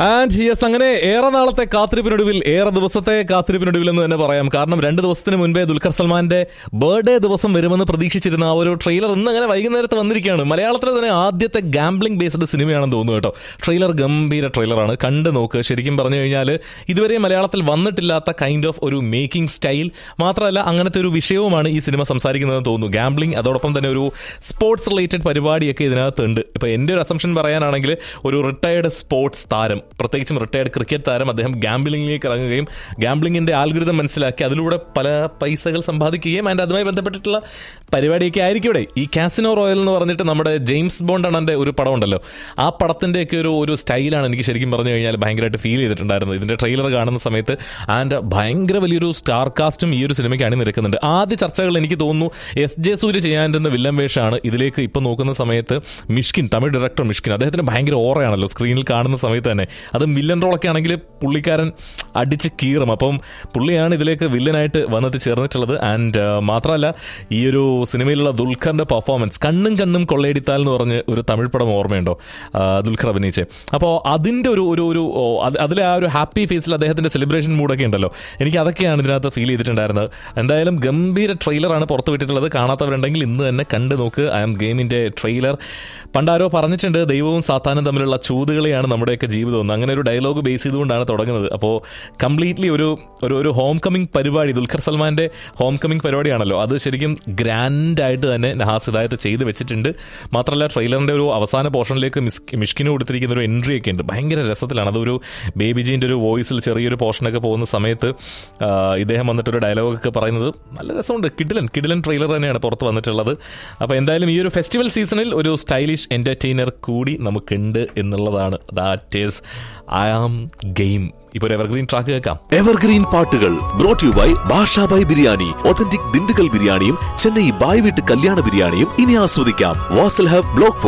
and yes അങ്ങനെ ഏറെ നാളത്തെ കാത്തിരിപ്പിനൊടുവിൽ ഏറെ ദിവസത്തെ കാത്തിരിപ്പിനൊടുവിൽ എന്ന് തന്നെ പറയാം കാരണം രണ്ട് ദിവസത്തിന് മുൻപേ ദുൽഖർ സൽമാന്റെ ബർത്ത്ഡേ ദിവസം വരുമെന്ന് പ്രതീക്ഷിച്ചിരുന്ന ആ ഒരു ട്രെയിലർ ഇന്ന് അങ്ങനെ വൈകുന്നേരത്ത് വന്നിരിക്കുകയാണ് മലയാളത്തിലെ തന്നെ ആദ്യത്തെ ഗാംബ്ലിംഗ് ബേസ്ഡ് സിനിമയാണെന്ന് തോന്നുന്നു കേട്ടോ ട്രെയിലർ ഗംഭീര ട്രെയിലറാണ് കണ്ടു നോക്ക് ശരിക്കും പറഞ്ഞു കഴിഞ്ഞാൽ ഇതുവരെ മലയാളത്തിൽ വന്നിട്ടില്ലാത്ത കൈൻഡ് ഓഫ് ഒരു മേക്കിംഗ് സ്റ്റൈൽ മാത്രമല്ല അങ്ങനത്തെ ഒരു വിഷയവുമാണ് ഈ സിനിമ സംസാരിക്കുന്നതെന്ന് തോന്നുന്നു ഗാംബ്ലിംഗ് അതോടൊപ്പം തന്നെ ഒരു സ്പോർട്സ് റിലേറ്റഡ് പരിപാടിയൊക്കെ ഇതിനകത്തുണ്ട് ഇപ്പൊ എന്റെ ഒരു അസംഷൻ പറയാനാണെങ്കിൽ ഒരു റിട്ടയർഡ് സ്പോർട്സ് താരം പ്രത്യേകിച്ചും റിട്ടയർഡ് ക്രിക്കറ്റ് താരം അദ്ദേഹം ഗാംബ്ലിംഗിലേക്ക് ഇറങ്ങുകയും ഗാംബ്ലിംഗിന്റെ ആൽഗൃതം മനസ്സിലാക്കി അതിലൂടെ പല പൈസകൾ സമ്പാദിക്കുകയും ആൻഡ് അതുമായി ബന്ധപ്പെട്ടിട്ടുള്ള പരിപാടിയൊക്കെ ആയിരിക്കും ഇവിടെ ഈ കാസിനോ റോയൽ എന്ന് പറഞ്ഞിട്ട് നമ്മുടെ ജെയിംസ് ബോണ്ട് അണ്ണന്റെ ഒരു പടം ഉണ്ടല്ലോ ആ പടത്തിന്റെ ഒക്കെ ഒരു ഒരു സ്റ്റൈലാണ് എനിക്ക് ശരിക്കും പറഞ്ഞു കഴിഞ്ഞാൽ ഭയങ്കരമായിട്ട് ഫീൽ ചെയ്തിട്ടുണ്ടായിരുന്നത് ഇതിന്റെ ട്രെയിലർ കാണുന്ന സമയത്ത് ആൻഡ് ഭയങ്കര വലിയൊരു സ്റ്റാർ കാസ്റ്റും ഈ ഒരു സിനിമയ്ക്ക് അണിനിരക്കുന്നുണ്ട് ആദ്യ ചർച്ചകൾ എനിക്ക് തോന്നുന്നു എസ് ജെ സൂര്യ ചെയ്യാനിരുന്ന വില്ലൻ വേഷമാണ് ഇതിലേക്ക് ഇപ്പൊ നോക്കുന്ന സമയത്ത് മിഷ്കിൻ തമിഴ് ഡയറക്ടർ മിഷ്കിൻ അദ്ദേഹത്തിന് ഭയങ്കര ഓറയാണല്ലോ സ്ക്രീനിൽ കാണുന്ന സമയത്ത് തന്നെ അത് വില്ലൻ റോളൊക്കെ ആണെങ്കിൽ പുള്ളിക്കാരൻ അടിച്ച് കീറും അപ്പം പുള്ളിയാണ് ഇതിലേക്ക് വില്ലനായിട്ട് വന്നെത്തി ചേർന്നിട്ടുള്ളത് ആൻഡ് മാത്രമല്ല ഈ ഒരു സിനിമയിലുള്ള ദുൽഖറിന്റെ പെർഫോമൻസ് കണ്ണും കണ്ണും കൊള്ളയടിത്താൽ എന്ന് പറഞ്ഞ് ഒരു തമിഴ് പടം ഓർമ്മയുണ്ടോ ആ, ദുൽഖർ അഭിനയിച്ച് അപ്പോൾ അതിന്റെ ഒരു ഒരു ഒരു ഓ, അത് അതിലെ ആ ഒരു ഹാപ്പി ഫേസിൽ അദ്ദേഹത്തിന്റെ സെലിബ്രേഷൻ മൂഡൊക്കെ ഉണ്ടല്ലോ എനിക്ക് അതൊക്കെയാണ് ഇതിനകത്ത് ഫീൽ ചെയ്തിട്ടുണ്ടായിരുന്നത് എന്തായാലും ഗംഭീര ട്രെയിലറാണ് പുറത്തു വിട്ടിട്ടുള്ളത് കാണാത്തവരുണ്ടെങ്കിൽ ഇന്ന് തന്നെ കണ്ടു നോക്ക് ഐ ആം ഗെയിമിന്റെ ട്രെയിലർ പണ്ടാരോ പറഞ്ഞിട്ടുണ്ട് ദൈവവും സാത്താനും തമ്മിലുള്ള ചൂതുകളിയാണ് നമ്മുടെയൊക്കെ ജീവിതം എന്ന് അങ്ങനെ ഒരു ഡയലോഗ് ബേസ് ചെയ്തുകൊണ്ടാണ് തുടങ്ങുന്നത് അപ്പോൾ കംപ്ലീറ്റ്ലി ഒരു ഒരു ഒരു ഹോം കമ്മിങ് പരിപാടി ദുൽഖർ സൽമാന്റെ ഹോം കമ്മിങ് പരിപാടിയാണല്ലോ അത് ശരിക്കും ഗ്രാൻഡ് ആയിട്ട് തന്നെ നഹാസ് ഇതായിട്ട് ചെയ്ത് വെച്ചിട്ടുണ്ട് മാത്രമല്ല ട്രെയിലറിന്റെ ഒരു അവസാന പോർഷനിലേക്ക് മിസ് മിഷ്കിന് കൊടുത്തിരിക്കുന്ന ഒരു എൻട്രി ഒക്കെ ഉണ്ട് ഭയങ്കര രസത്തിലാണ് അതൊരു ബേബി ജീൻ്റെ ഒരു വോയിസിൽ ചെറിയൊരു പോർഷനൊക്കെ പോകുന്ന സമയത്ത് ആ, ഇദ്ദേഹം വന്നിട്ടൊരു ഡയലോഗൊക്കെ പറയുന്നത് നല്ല രസമുണ്ട് കിഡിലൻ കിഡിലൻ ട്രെയിലർ തന്നെയാണ് പുറത്ത് വന്നിട്ടുള്ളത് അപ്പോൾ എന്തായാലും ഈ ഒരു ഫെസ്റ്റിവൽ സീസണിൽ ഒരു സ്റ്റൈലിഷ് എന്റർടൈനർ കൂടി നമുക്കുണ്ട് എന്നുള്ളതാണ് that is I am game ഇപ്പോൾ ഒരു എവർഗ്രീൻ ട്രാക്ക് കേൾക്കാം എവർഗ്രീൻ പാട്ടുകൾ brought you by Bashabhai biryani authentic Dindigul ബിരിയാണിയും ചെന്നൈ ബായ് വീട്ട് കല്യാണ ബിരിയാണിയും ഇനി ആസ്വദിക്കാം വാസൽ ഹബ് ബ്ലോക്ക്